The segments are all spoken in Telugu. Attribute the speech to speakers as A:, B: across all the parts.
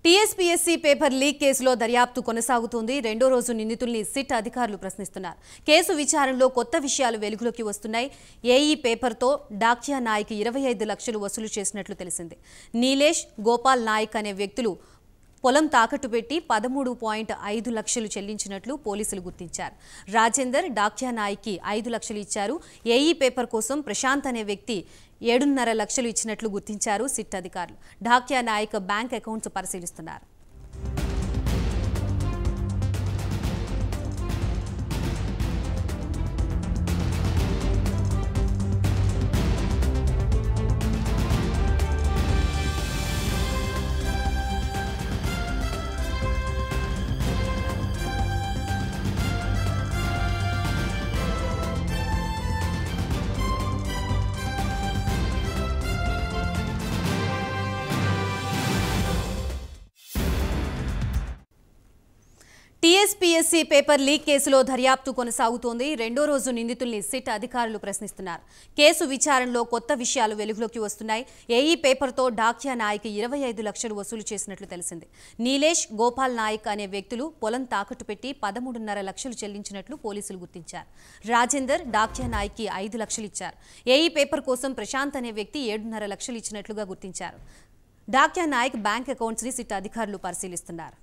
A: టీఎస్పీఎస్సీ పేపర్ లీక్ కేసులో దర్యాప్తు కొనసాగుతోంది రెండో రోజు నిందితుల్ని సిట్ అధికారులు ప్రశ్నిస్తున్నారు కేసు విచారణలో కొత్త విషయాలు వెలుగులోకి వస్తున్నాయి ఏఈ పేపర్తో డాక్యా నాయక్ ఇరవై ఐదు లక్షలు వసూలు చేసినట్లు తెలిసింది నీలేష్ గోపాల్ నాయక్ అనే వ్యక్తులు పొలం తాకట్టు పెట్టి పదమూడు పాయింట్ ఐదు లక్షలు చెల్లించినట్లు పోలీసులు గుర్తించారు రాజేందర్ డాక్యా నాయ్కి ఐదు లక్షలు ఇచ్చారు ఏఈ పేపర్ కోసం ప్రశాంత్ అనే వ్యక్తి ఏడున్నర లక్షలు ఇచ్చినట్లు గుర్తించారు సిట్ అధికారులు డాక్యా నాయక్ బ్యాంక్ అకౌంట్స్ పరిశీలిస్తున్నారు టీఎస్పీఎస్సీ పేపర్ లీక్ కేసులో దర్యాప్తు కొనసాగుతోంది రెండో రోజు నిందితుల్ని సిట్ అధికారులు ప్రశ్నిస్తున్నారు కేసు విచారణలో కొత్త విషయాలు వెలుగులోకి వస్తున్నాయి ఏఈ పేపర్తో డాక్యా నాయక్ ఇరవై ఐదు లక్షలు వసూలు చేసినట్లు తెలిసింది నీలేష్ గోపాల్ నాయక్ అనే వ్యక్తులు పొలం తాకట్టు పెట్టి పదమూడున్నర లక్షలు చెల్లించినట్లు పోలీసులు గుర్తించారు రాజేందర్ డాక్యా నాయక్కి ఐదు లక్షలు ఇచ్చారు ఏఈ పేపర్ కోసం ప్రశాంత్ అనే వ్యక్తి ఏడున్నర లక్షలు ఇచ్చినట్లుగా గుర్తించారు డాక్యా నాయక్ బ్యాంక్ అకౌంట్స్ని సిట్ అధికారులు పరిశీలిస్తున్నారు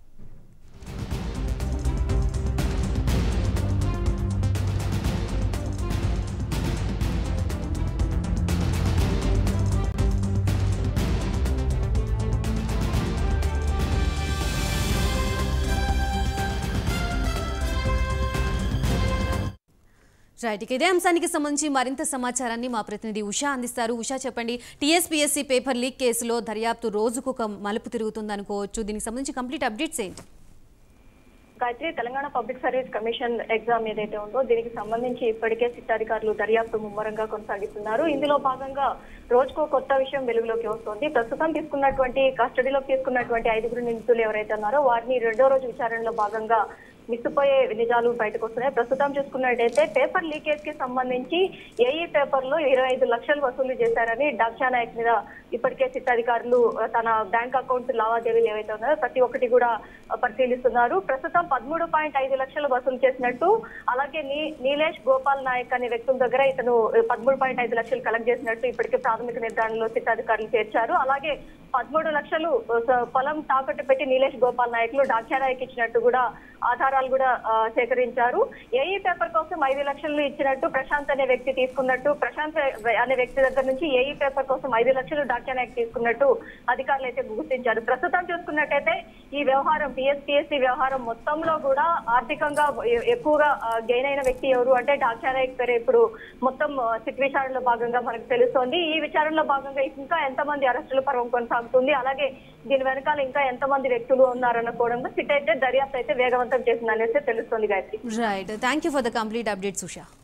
A: రైట్ ఇక ఇదే అంశానికి సంబంధించి మరింత సమాచారాన్ని మా ప్రతినిధి ఉషా అందిస్తారు ఉషా చెప్పండి టీఎస్పీఎస్సీ పేపర్ లీక్ కేసులో దర్యాప్తు రోజుకొక మలుపు తిరుగుతుంది అనుకోవచ్చు దీనికి సంబంధించి కంప్లీట్ అప్డేట్స్ ఏంటి
B: Gayatri Telangana public service commission exam ఏదైతే ఉందో దీనికి సంబంధించి ఇప్పటికే సిట్ అధికారులు దర్యాప్తు ముమ్మరంగా కొనసాగిస్తున్నారు ఇందులో భాగంగా రోజుకో కొత్త విషయం వెలుగులోకి వస్తోంది ప్రస్తుతం తీసుకున్నటువంటి కస్టడీలోకి తీసుకున్నటువంటి ఐదుగురు నిందితులు ఎవరైతే ఉన్నారో వారిని రెండో రోజు విచారణలో భాగంగా మిస్సిపోయే నిజాలు బయటకు వస్తున్నాయి ప్రస్తుతం చూసుకున్నట్టయితే పేపర్ లీకేజ్ కి సంబంధించి ఏఈ పేపర్ లో ఇరవై ఐదు లక్షలు వసూలు చేశారని డాక్షా నాయక్ మీద ఇప్పటికే సిట్ అధికారులు తన బ్యాంక్ అకౌంట్ లావాదేవీలు ఏవైతే ఉన్నాయో ప్రతి ఒక్కటి కూడా పరిశీలిస్తున్నారు ప్రస్తుతం పదమూడు పాయింట్ ఐదు లక్షలు వసూలు చేసినట్టు అలాగే నీ నీలేష్ గోపాల్ నాయక్ అనే వ్యక్తుల దగ్గర ఇతను పదమూడు పాయింట్ ఐదు లక్షలు కలెక్ట్ చేసినట్టు ఇప్పటికే ప్రాథమిక నిర్ధారణలో సిట్ అధికారులు చేర్చారు అలాగే పదమూడు లక్షలు స- పొలం తాకట్టు పెట్టి నీలేష్ గోపాల్ నాయకులు డాక్యా నాయక్ ఇచ్చినట్టు కూడా ఆధారాలు కూడా ఆ, సేకరించారు ఏఈ పేపర్ కోసం ఐదు లక్షలు ఇచ్చినట్టు ప్రశాంత్ అనే వ్యక్తి తీసుకున్నట్టు ప్రశాంత్ అనే వ్యక్తి దగ్గర నుంచి ఏఈ పేపర్ కోసం ఐదు లక్షలు డాక్యా నాయక్ తీసుకున్నట్టు అధికారులు అయితే గుర్తించారు ప్రస్తుతం చూసుకున్నట్టయితే ఈ వ్యవహారం పిఎస్పిఎస్సి వ్యవహారం మొత్తంలో కూడా ఆర్థికంగా ఎ- ఎక్కువగా గెయిన్ అయిన వ్యక్తి ఎవరు అంటే డాక్యా నాయక్ పేరు ఇప్పుడు మొత్తం సిట్ విచారణలో భాగంగా మనకు తెలుస్తోంది ఈ విచారణలో భాగంగా ఇంకా ఎంతమంది అరెస్టుల పర్వం కొనసాగుతుంది అలాగే దీని వెనకాల ఇంకా ఎంతమంది వ్యక్తులు ఉన్నారన్న కోణంలో సిట్ అయితే దర్యాప్తు అయితే వేగవంతం చేసింది అనేసి తెలుస్తోంది Gayatri
A: right thank you for the complete updates Usha